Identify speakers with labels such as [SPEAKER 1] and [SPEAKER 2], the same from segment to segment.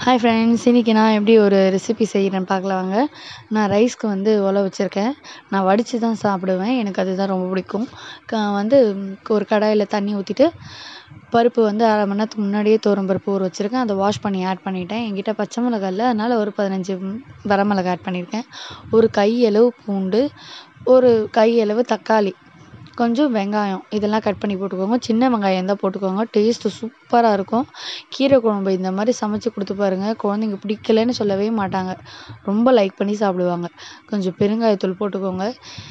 [SPEAKER 1] hi friends இன்றைக்கி நான் எப்படி ஒரு ரெசிபி செய்கிறேன்னு பார்க்கலாம் வாங்க நான் ரைஸ்க்கு வந்து உல வச்சுருக்கேன் நான் வடித்து தான் சாப்பிடுவேன் எனக்கு அதுதான் ரொம்ப பிடிக்கும் க வந்து ஒரு கடாயில் தண்ணி ஊற்றிட்டு பருப்பு வந்து அரை மணி நேரத்துக்கு முன்னாடியே துவரம் பருப்பு ஊற வச்சுருக்கேன் அதை வாஷ் பண்ணி ஆட் பண்ணிட்டேன் என்கிட்ட பச்சை மிளகா இல்லை அதனால் ஒரு பதினஞ்சு வரமிளகா ஆட் பண்ணியிருக்கேன் ஒரு கையளவு பூண்டு ஒரு கையளவு தக்காளி கொஞ்சம் வெங்காயம் இதெல்லாம் கட் பண்ணி போட்டுக்கோங்க சின்ன வெங்காயம் தான் போட்டுக்கோங்க டேஸ்ட்டு சூப்பராக இருக்கும் கீரை குழம்பு இந்த மாதிரி சமைச்சு கொடுத்து பாருங்கள் குழந்தைங்க பிடிக்கலன்னு சொல்லவே மாட்டாங்க ரொம்ப லைக் பண்ணி சாப்பிடுவாங்க கொஞ்சம் பெருங்காயத்தூள் போட்டுக்கோங்க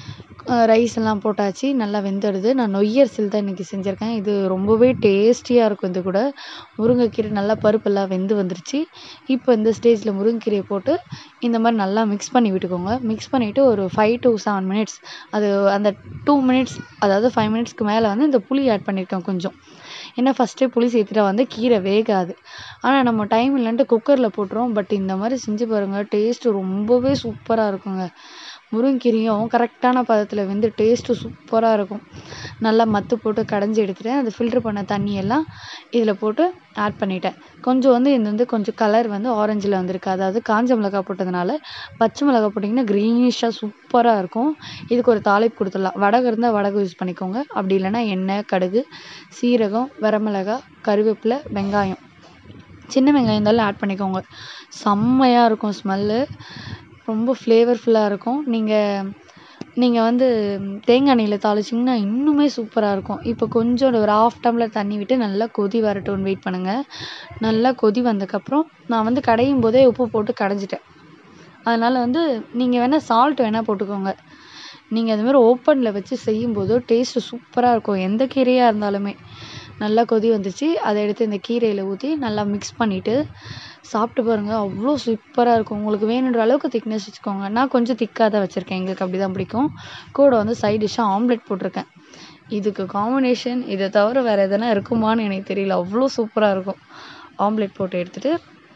[SPEAKER 1] ரைஸ் எல்லாம் போட்டாச்சு நல்லா வெந்துடுது நான் நொய்யரிசியில் தான் இன்றைக்கி செஞ்சுருக்கேன் இது ரொம்பவே டேஸ்டியாக இருக்கும் இது கூட முருங்கைக்கீரை நல்லா பருப்பெல்லாம் வெந்து வந்துருச்சு இப்போ இந்த ஸ்டேஜில் முருங்கைக்கீரையை போட்டு இந்த மாதிரி நல்லா மிக்ஸ் பண்ணி விட்டுக்கோங்க மிக்ஸ் பண்ணிவிட்டு ஒரு ஃபைவ் டு செவன் மினிட்ஸ் அது அந்த டூ மினிட்ஸ் அதாவது ஃபைவ் மினிட்ஸ்க்கு மேலே வந்து இந்த புளி ஆட் பண்ணியிருக்கேன் கொஞ்சம் ஏன்னா ஃபஸ்ட்டே புளி சேர்த்துட்டா வந்து கீரை வேகாது ஆனால் நம்ம டைம் இல்லைன்ட்டு குக்கரில் போட்டுருவோம் பட் இந்த மாதிரி செஞ்சு பாருங்கள் டேஸ்ட்டு ரொம்பவே சூப்பராக இருக்குங்க முருங்கீரையும் கரெக்டான பதத்தில் வெந்து டேஸ்ட்டு சூப்பராக இருக்கும் நல்லா மத்து போட்டு கடைஞ்சி எடுத்துட்டேன் அது ஃபில்ட்ரு பண்ண தண்ணியெல்லாம் இதில் போட்டு ஆட் பண்ணிட்டேன் கொஞ்சம் வந்து இது வந்து கொஞ்சம் கலர் வந்து ஆரஞ்சில் வந்திருக்கு அதாவது காஞ்ச மிளகா போட்டதுனால பச்சை மிளகா போட்டிங்கன்னா க்ரீனிஷாக சூப்பராக இருக்கும் இதுக்கு ஒரு தாளிப்பு கொடுத்துடலாம் வடகு இருந்தால் வடகு யூஸ் பண்ணிக்கோங்க அப்படி இல்லைன்னா எண்ணெய் கடுகு சீரகம் வரமிளகா கருவேப்பிலை வெங்காயம் சின்ன வெங்காயம் இருந்தாலும் ஆட் பண்ணிக்கோங்க செம்மையாக இருக்கும் ஸ்மெல்லு ரொம்ப ஃப்ளேவர்ஃபுல்லாக இருக்கும் நீங்கள் நீங்கள் வந்து தேங்காய் எண்ணெயில் தாளிச்சிங்கன்னா இன்னுமே சூப்பராக இருக்கும் இப்போ கொஞ்சம் ஒரு ஆஃப் டம்ளர் தண்ணி விட்டு நல்லா கொதி வரட்டும்னு வெயிட் பண்ணுங்கள் நல்லா கொதி வந்ததுக்கப்புறம் நான் வந்து கடையும் போதே உப்பு போட்டு கடைஞ்சிட்டேன் அதனால் வந்து நீங்கள் வேணால் சால்ட் வேணால் போட்டுக்கோங்க நீங்கள் அதுமாதிரி ஓப்பனில் வச்சு செய்யும்போது டேஸ்ட்டு சூப்பராக இருக்கும் எந்த கீரையாக இருந்தாலுமே நல்லா கொதி வந்துச்சு அதை எடுத்து இந்த கீரையில் ஊற்றி நல்லா மிக்ஸ் பண்ணிவிட்டு சாப்பிட்டு பாருங்கள் அவ்வளோ சூப்பராக இருக்கும் உங்களுக்கு வேணுன்ற அளவுக்கு திக்னஸ் வச்சுக்கோங்க நான் கொஞ்சம் திக்காக தான் வச்சுருக்கேன் எங்களுக்கு அப்படி தான் பிடிக்கும் கூட வந்து சைட் டிஷ்ஷாக ஆம்லெட் போட்டிருக்கேன் இதுக்கு காம்பினேஷன் இதை தவிர வேறு எதனா இருக்குமான்னு எனக்கு தெரியல அவ்வளோ சூப்பராக இருக்கும் ஆம்லெட் போட்டு எடுத்துகிட்டு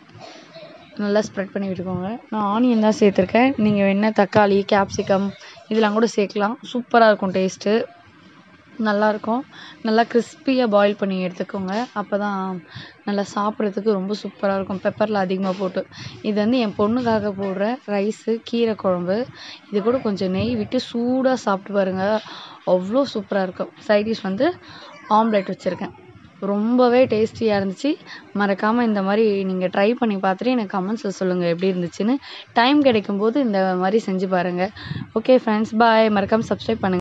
[SPEAKER 1] நல்லா ஸ்ப்ரெட் பண்ணி விட்டுக்கோங்க நான் ஆனியன் தான் சேர்த்துருக்கேன் நீங்கள் வேணால் தக்காளி கேப்சிகம் இதெல்லாம் கூட சேர்க்கலாம் சூப்பராக இருக்கும் டேஸ்ட்டு நல்லாயிருக்கும் நல்லா கிறிஸ்பியாக பாயில் பண்ணி எடுத்துக்கோங்க அப்போ தான் நல்லா சாப்பிட்றதுக்கு ரொம்ப சூப்பராக இருக்கும் பெப்பரில் அதிகமாக போட்டு இது வந்து என் பொண்ணுக்காக போடுற ரைஸு கீரை குழம்பு இது கூட கொஞ்சம் நெய் விட்டு சூடாக சாப்பிட்டு பாருங்கள் அவ்வளோ சூப்பராக இருக்கும் சைட் டிஷ் வந்து ஆம்லெட் வச்சுருக்கேன் ரொம்பவே டேஸ்டியாக இருந்துச்சு மறக்காமல் இந்த மாதிரி நீங்கள் ட்ரை பண்ணி பார்த்துட்டு எனக்கு கமெண்ட்ஸில் சொல்லுங்கள் எப்படி இருந்துச்சுன்னு டைம் கிடைக்கும்போது இந்த மாதிரி செஞ்சு பாருங்கள் ஓகே ஃப்ரெண்ட்ஸ் பாய் மறக்காமல் சப்ஸ்கிரைப் பண்ணுங்கள்